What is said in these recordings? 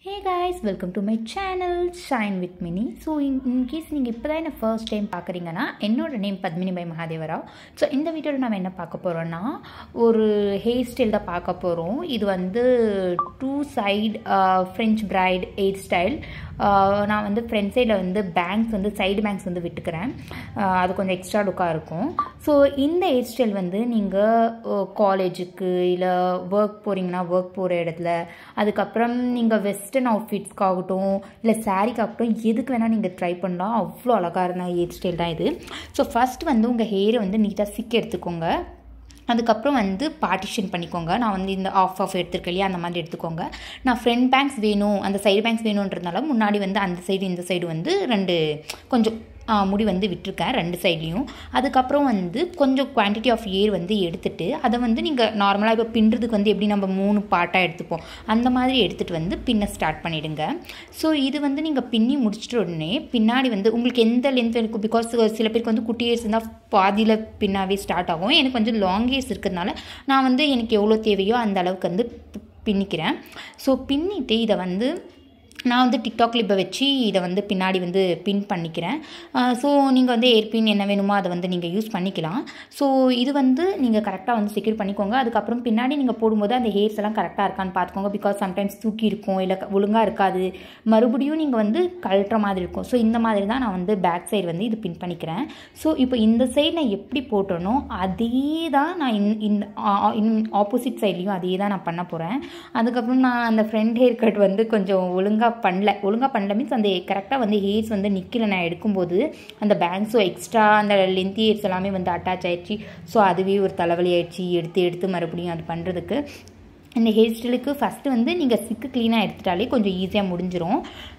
hey guys welcome to my channel shine with Mini so in in case நீங்கள் இப்போ தான் என்ன ஃபர்ஸ்ட் டைம் பார்க்குறீங்கன்னா என்னோட name Padmini by Mahadevarao so இந்த வீடியோவில் நம்ம என்ன பார்க்க போகிறோன்னா ஒரு ஹேர் ஸ்டைல் தான் பார்க்க போகிறோம் இது வந்து two side French braid hair style நான் வந்து ஃப்ரண்ட் சைடில் வந்து பேங்க்ஸ் வந்து சைடு பேங்க்ஸ் வந்து விட்டுக்கிறேன் ஆஹ் அது கொஞ்சம் எக்ஸ்ட்ரா லுக்காக இருக்கும் ஸோ இந்த ஹேர் ஸ்டைல் வந்து நீங்கள் காலேஜுக்கு இல்லை ஒர்க் போகிறீங்கன்னா ஒர்க் போகிற இடத்துல அதுக்கப்புறம் நீங்கள் வெஸ்டர்ன் அவுட்ஃபிட்ஸ்க்காகட்டும் இல்லை சாரீக்காகட்டும் எதுக்கு வேணால் நீங்கள் ட்ரை பண்ணலாம் அவ்வளோ அழகாக இருந்த ஹேர் ஸ்டைல் தான் இது ஸோ ஃபஸ்ட் வந்து உங்கள் ஹேரை வந்து நீட்டாக சிக்க எடுத்துக்கோங்க அதுக்கப்புறம் வந்து பார்ட்டிஷன் பண்ணிக்கோங்க நான் வந்து இந்த ஆஃப் ஆஃப் எடுத்துருக்கேன் இல்லையா அந்த மாதிரி எடுத்துக்கோங்க நான் ஃப்ரண்ட் பேங்க்ஸ் வேணும் அந்த சைடு பேங்க்ஸ் வேணுன்றதுனால முன்னாடி வந்து அந்த சைடு இந்த சைடு வந்து ரெண்டு கொஞ்சம் ஆ, முடி வந்து விட்டுருக்கேன் ரெண்டு சைட்லேயும் அதுக்கப்புறம் வந்து கொஞ்சம் குவான்டிட்டி ஆஃப் ஏர் வந்து எடுத்துட்டு அதை வந்து நீங்கள் நார்மலாக இப்போ பின்னுறதுக்கு வந்து எப்படி நம்ம மூணு பார்ட்டாக எடுத்துப்போம் அந்த மாதிரி எடுத்துகிட்டு வந்து பின்ன ஸ்டார்ட் பண்ணிவிடுங்க ஸோ இது வந்து நீங்கள் பின்னி முடிச்சிட்ட உடனே பின்னாடி வந்து உங்களுக்கு எந்த லென்த் இருக்கும் பிகாஸ் சில பேருக்கு வந்து குட்டி ஏர்ஸ் இருந்தால் பாதியில் பின்னாவே ஸ்டார்ட் ஆகும் எனக்கு கொஞ்சம் லாங் ஏர்ஸ் இருக்கிறதுனால நான் வந்து எனக்கு எவ்வளோ தேவையோ அந்த அளவுக்கு வந்து பி- பின்னிக்கிறேன் ஸோ பின்னிட்டு இதை வந்து நான் வந்து டிக்டாக் கிளிப்பை வச்சு இதை வந்து பின்னாடி வந்து பின் பண்ணிக்கிறேன் ஸோ நீங்கள் வந்து ஏர் பின் என்ன வேணுமோ அதை வந்து நீங்கள் யூஸ் பண்ணிக்கலாம் ஸோ இது வந்து நீங்கள் கரெக்டாக வந்து செக்யூர் பண்ணிக்கோங்க அதுக்கப்புறம் பின்னாடி நீங்கள் போடும்போது அந்த ஹேர்ஸ் எல்லாம் கரெக்டாக இருக்கான்னு பார்த்துக்கோங்க பிகாஸ் சம்டைம்ஸ் தூக்கி இருக்கும் இல்லை ஒழுங்காக இருக்காது மறுபடியும் நீங்கள் வந்து கழட்டுற மாதிரி இருக்கும் ஸோ இந்த மாதிரி தான் நான் வந்து பேக் சைடு வந்து இது பின் பண்ணிக்கிறேன் ஸோ இப்போ இந்த சைடு நான் எப்படி போட்டனோ அதே தான் நான் இன் இந்த ஆப்போசிட் சைட்லேயும் அதே தான் நான் பண்ண போகிறேன் அதுக்கப்புறம் நான் அந்த ஃப்ரண்ட் ஹேர் கட் வந்து கொஞ்சம் ஒழுங்காக பண்ணல ஒழுங்காக பண்ணல மீன்ஸ் அந்த கரெக்டாக வந்து ஹேர்ஸ் வந்து நிற்கல நான் எடுக்கும்போது அந்த பேங்க்ஸும் எக்ஸ்ட்ரா அந்த லென்த்தி ஹேர்ஸ் எல்லாமே வந்து அட்டாச் ஆயிடுச்சு ஸோ அதுவே ஒரு தலைவலி ஆயிடுச்சு எடுத்து எடுத்து மறுபடியும் அது பண்ணுறதுக்கு இந்த ஹேர் ஸ்டைலுக்கு ஃபஸ்ட்டு வந்து நீங்கள் சிக்கு க்ளீனாக எடுத்துட்டாலே கொஞ்சம் ஈஸியாக முடிஞ்சிரும்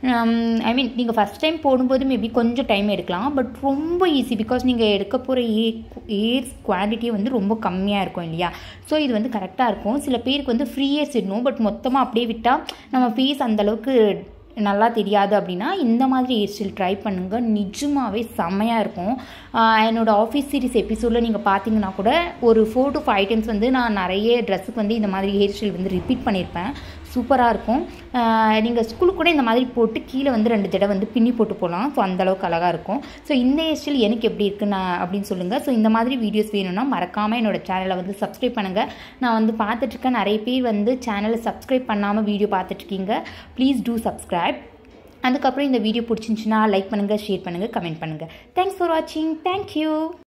ஐ மீன் நீங்கள் ஃபஸ்ட் டைம் போடும்போது மேபி கொஞ்சம் டைம் எடுக்கலாம் பட் ரொம்ப ஈஸி பிகாஸ் நீங்கள் எடுக்க போகிற ஏ ஏர்ஸ் குவான்டிட்டி வந்து ரொம்ப கம்மியாக இருக்கும் இல்லையா ஸோ இது வந்து கரெக்டாக இருக்கும் சில பேருக்கு வந்து ஃப்ரீ ஏர்ஸ் இடணும் பட் மொத்தமாக அப்படியே விட்டால் நம்ம ஃபேஸ் அந்தளவுக்கு நல்லா தெரியாது அப்படின்னா இந்த மாதிரி ஹேர் ஸ்டைல் ட்ரை பண்ணுங்கள் நிஜமாவே செம்மையாக இருக்கும் ஆஹ் என்னோட ஆஃபீஸ் சீரிஸ் எபிசோடில் நீங்கள் பார்த்தீங்கன்னா கூட ஒரு ஃபோர் டு ஃபைவ் டைம்ஸ் வந்து நான் நிறைய ட்ரெஸ்ஸுக்கு வந்து இந்த மாதிரி ஹேர் ஸ்டைல் வந்து ரிப்பீட் பண்ணியிருப்பேன் சூப்பராக இருக்கும் நீங்கள் ஸ்கூலுக்கு கூட இந்த மாதிரி போட்டு கீழே வந்து ரெண்டு தடவை வந்து பின்னி போட்டு போகலாம் ஸோ அந்தளவுக்கு அழகாக இருக்கும் ஸோ இந்த ஹேர் ஸ்டைல் எனக்கு எப்படி இருக்குன்னு அப்படின்னு சொல்லுங்கள் ஸோ இந்த மாதிரி வீடியோஸ் வேணும்னா மறக்காமல் என்னோட சேனலை வந்து சப்ஸ்கிரைப் பண்ணுங்கள் நான் வந்து பார்த்துட்ருக்கேன் நிறைய பேர் வந்து சேனலை சப்ஸ்கிரைப் பண்ணாமல் வீடியோ பார்த்துட்ருக்கீங்க ப்ளீஸ் டூ சப்ஸ்கிரைப் அதுக்கப்புறம் இந்த வீடியோ பிடிச்சிருந்துச்சுன்னா லைக் பண்ணுங்கள் ஷேர் பண்ணுங்கள் கமெண்ட் பண்ணுங்கள் தேங்க்ஸ் ஃபார் வாட்சிங் தேங்க்யூ